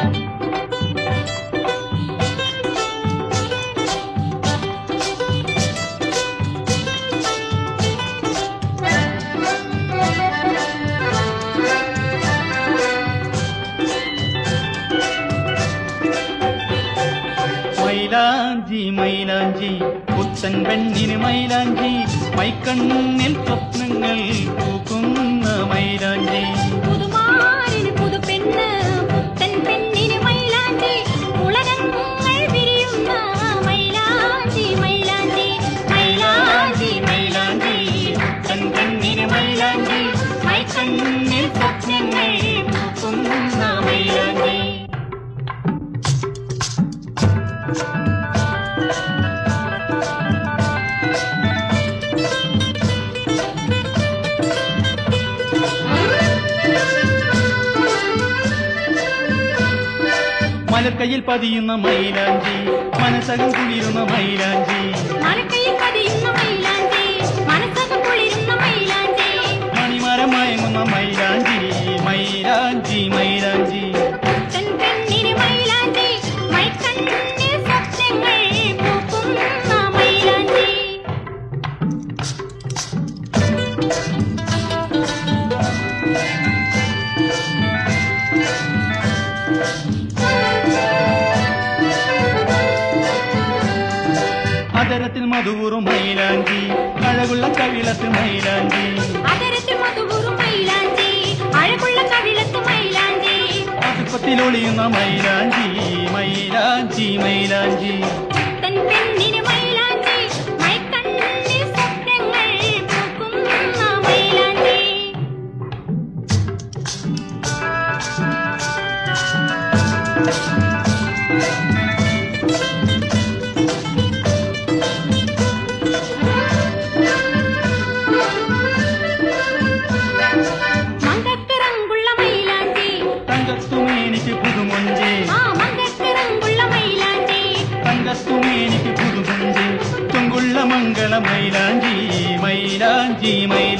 മൈലാഞ്ചി മൈലാഞ്ചി പുത്തൻ പെണ്ണിന് മൈലാഞ്ചി മൈക്കണ്ണിൽ സ്വപ്നങ്ങൾ പൂക്കുന്ന മൈലാഞ്ചി പുതുമാരിന് പുതുപെണ്ണ് പുത്തൻ പെണ്ണിന് മൈലാഞ്ചി ഉലകങ്ങൾ വിരിയുന്ന മൈലാഞ്ചി മൈലാഞ്ചി മൈലാഞ്ചി മൈലാഞ്ചി പുത്തൻ പെണ്ണിന് മൈലാഞ്ചി മൈക്കണ്ണിൽ സ്വപ്നങ്ങൾ പൂക്കുന്ന മൈലാഞ്ചി മലക്കയിൽ പതിയുന്ന മൈലാഞ്ചി മനസ്സകം കുളിരുന്ന മൈലാഞ്ചി മലക്കയിൽ പതിയുന്ന മൈലാഞ്ചി മനസ്സകം കുളിരുന്ന മൈലാഞ്ചി മണിമരം മയങ്ങുന്ന മൈലാഞ്ചി മൈലാഞ്ചി മൈലാഞ്ചി പുത്തൻ പെണ്ണിന് മൈലാഞ്ചി മൈക്കണ്ണിൽ സ്വപ്നങ്ങൾ പൂക്കുന്ന മൈലാഞ്ചി അതരത്തിൽ മധുവുറും മൈലാഞ്ചി അഴകുള്ള കവിളത്ത് മൈലാഞ്ചി അതരത്തിൽ മധുവൂറും മൈലാഞ്ചി അഴകുള്ള കവിളത്ത് മൈലാഞ്ചി അതുപ്പത്തിലൊളിയുന്ന മൈലാഞ്ചി മൈലാഞ്ചി മൈലാഞ്ചി തൻ പെണ്ണിന് മൈലാഞ്ചി മൈക്കണ്ണിൽ സ്വപ്നങ്ങൾ പൂക്കുന്ന മൈലാഞ്ചി മങ്കക്കറങ്കുള്ള മൈലാഞ്ചി തങ്കത്തുമേനിക്ക് പുതുമൊഞ്ചേ ആ മങ്കക്കറങ്കുള്ള മൈലാഞ്ചി തങ്കത്തുമേനിക്ക് പുതുമൊഞ്ചേ തുങ്കുള്ള മംഗള മൈലാഞ്ചി മൈലാഞ്ചി മൈലാഞ്ചി